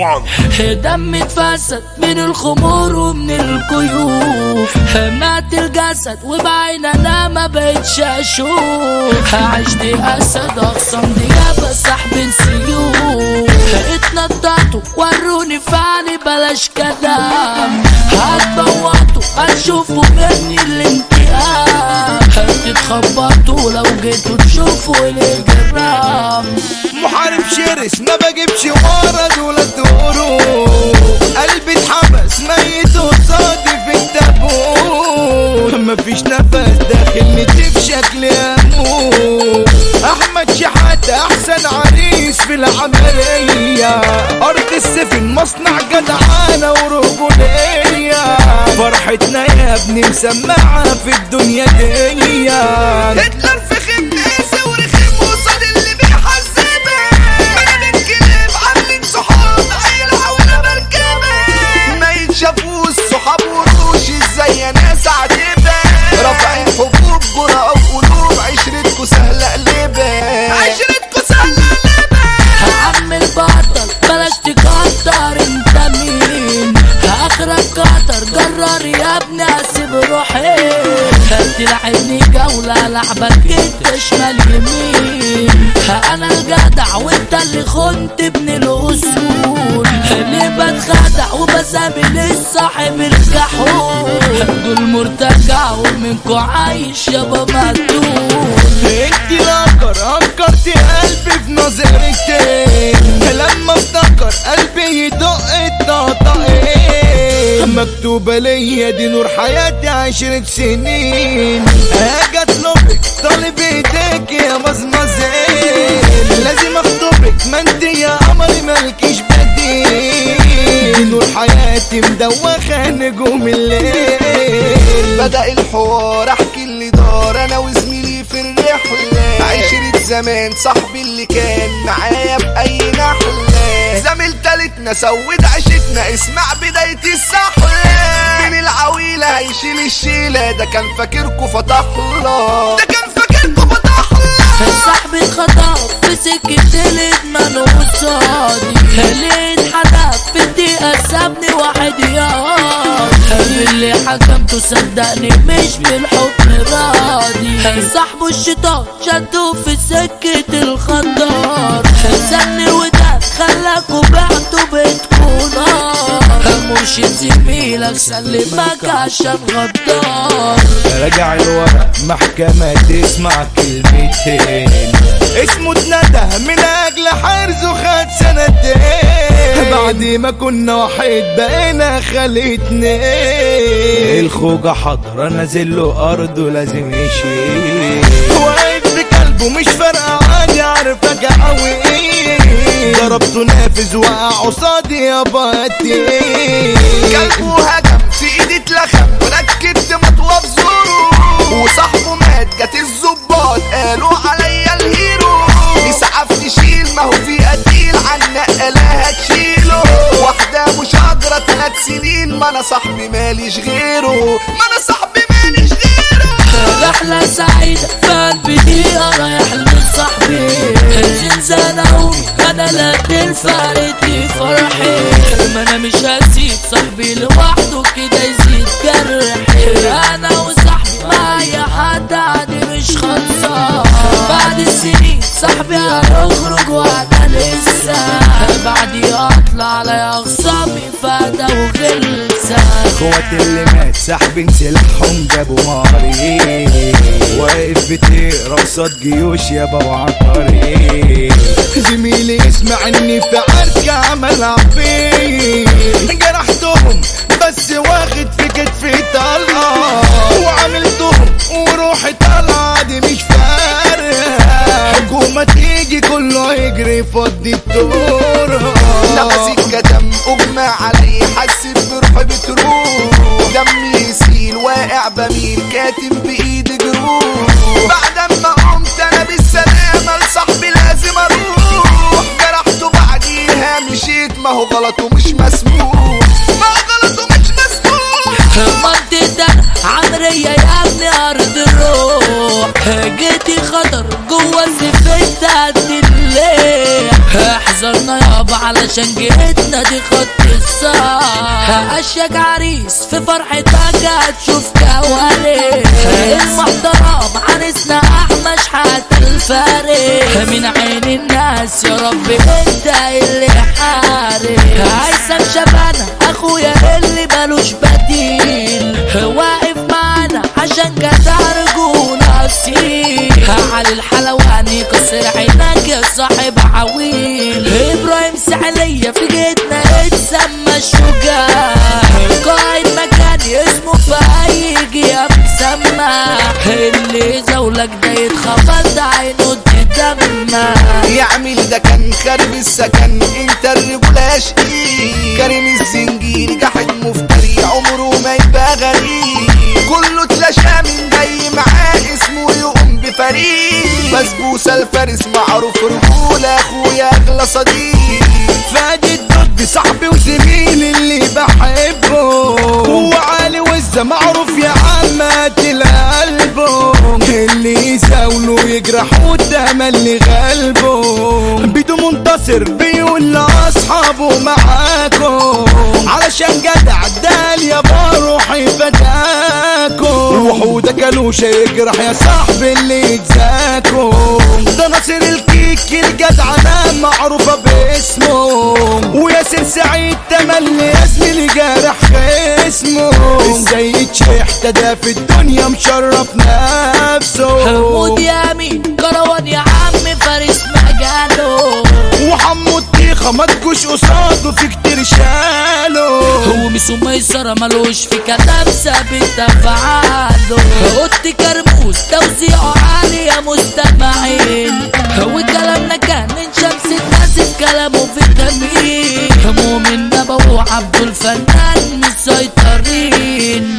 طبعا دم اتفسد من الخمور ومن الكيوف مات الجسد وبعين انا ما بقتش اشوف عشت اسد اخصم ديابة سحب سيوف اتنططوا وروني فعلي بلاش كلام هتبوطوا هتشوفوا مني الانتقام هتتخبطوا لو جيتوا تشوفوا الاجرام محارب شرس ما بجيبش ورد ولا تورو قلبي اتحبس ميت قصادي في التابوت مفيش نفس داخل نتف شكل اموت احمد شحاتة احسن عريس في العملية ارض السفن مصنع جدعانة ورجولية فرحتنا يا ابني مسمعة في الدنيا دي هتلر في خماسة ورخم وصل اللي بيحذبك انا بنكلم عاملين صحاب عيلة ولا مركبة ما يتشافوش صحاب وروش ازاي ناس عجيبة رافعين حبوب جرأة وقلوب عشرتكوا سهلة قلبة عشرتكوا سهلة قلبة عم البطل بلاش تكتر انت مين اخرك كتر جرر يا ابني اسيب روحي تلعبني جولة لعبك انت شمال يمين انا الجدع وانت اللي خنت ابن الاصول اللي بتخدع وبسامي الصاحب الجحود دول مرتجع ومنكو عايش يابا مقتول انت الانكر انكرتي قلبي في نظرتين لما افتكر قلبي يدق الطقطقين مكتوبة ليا دي نور حياتي عشرة سنين هاجي اطلبك طالب ايديك يا مزمزين لازم اخطبك ما انت يا قمري مالكيش بديل نور حياتي مدوخة نجوم الليل بدأ الحوار احكي اللي دار انا وزميلي في الرحلة عشرة زمان صاحبي اللي كان معايا بأي نحلة زميل تالتنا سود عشتنا اسمع بداية السحلة من العويلة هيشيل الشيلة ده كان فاكركوا فتح الله ده كان فاكركوا فتح الله صاحبي اتخطف في سكة الادمان قصادي لقيت حدا في الدقيقة سابني واحد ياض اللي حكمته صدقني مش بالحكم راضي صاحبه الشيطان شدوه في سكة الخضار سن وده خلاكوا بعتوا بيتكوا نار مرشد زميلك سلمك عشان غدار راجع الورق محكمة تسمع كلمتين اسمه اتندى من اجل حرزه خد سنتين بعد ما كنا واحد بقينا خليتني الخوجة حضرة نازل له ارضه لازم يشيل واقف بقلبه مش فارقة عادي عارفك قوي ضربته نافذ وقع قصادي يا باتي كلبه هجم في ايدي اتلخم وركبت مطوى بزوره وصاحبه مات جت الظباط قالوا عليا الهيرو يسعف تشيل ما هو في قتيل عن نقلها تشيله واحدة مش قادرة تلات سنين ما انا صاحبي ماليش غيره ما انا صاحبي ماليش غيره رحلة سعيدة في قلبي دقيقة رايح لصاحبي زنزانة أمي أنا لا تنفعتي فرحي ما أنا مش هسيب صاحبي لوحده كده يزيد جرحي أنا وصاحبي معايا حد عادي مش خلصان بعد السنين صاحبي هنخرج وأنا لسه بعدي أطلع على أخصامي فدا وغلسة اخوات اللي مات ساحبين سلاحهم جابوا ماري واقف بتقرا قصاد جيوش يابا وعطاري زميلي اسمع اني في عركة عمل عبيد جرحتهم بس واخد في كتفي طلقة وعملتهم وروحي طالعة دي مش فارقة حكومة تيجي كله يجري فضي الدور نفسي كدم اغمى علي حسيت بروحي بتروح دمي يسيل واقع بميل كاتم بايدي جروح بعد ما قمت انا بالسلامة لصاحبي لازم اروح جرحته بعديها مشيت ما هو غلطه مش مسموح ما هو غلطه مش مسموح منطقة عمرية يا ابني ارض الروح جيتي خطر جوا الزفت قد الليل احذرنا يابا علشان جيتنا دي خط الصح اشيك عريس في فرحتك هتشوف كواليس المحترم عريسنا احمد حتى الفارس من عين الناس يا رب انت اللي حارس هيثم شبانه اخويا اللي ملوش بديل واقف معانا عشان كده رجولة اصيل علي الحلواني كسر عينك يا صاحب عويل ابراهيم سحلية في جيتنا اتسمى الشجاع قائد مكاني اسمه في اي جهة مسمى اللي زولك ده يتخبط ده عينه تدمى يعمل ده كان خارب السكن انت الرجولة شقيق كريم الزنجير جحد مفتري عمره ما يبقى غريب كله اتلاشى من جاي معاه اسمه يقوم بفريق بسبوسة الفارس معروف رجولة اخويا اغلى صديق فادي الضد صاحبي وزميلي اللي بحبه وعلي وزة معروف يا عمات القلبه اللي يساوله يجرح قدام اللي غلبه بيدو منتصر بيقول لاصحابه معاكم علشان جدع الدال يا بروحي فداكم وحودة كلوشة يجرح يا صاحبي اللي يجزاكم ده ناصر الكيك الجدع انا معروفة باسمه وياسر سعيد تملي يا زميلي جارح خصمه السيد شيح ده في الدنيا مشرف نفسه حمود يامين كروان يا عم فارس مجاله وحمو الطيخة ما تجوش قصاده في كتير شاله هو ميسو ميسرة ملوش في كلام ثابت افعاله اوضتي كرموز توزيعه عالي يا مستمعين وكلامنا كان من شمس الناس كلامه فيتامين مؤمن نبوي عبد الفنان مسيطرين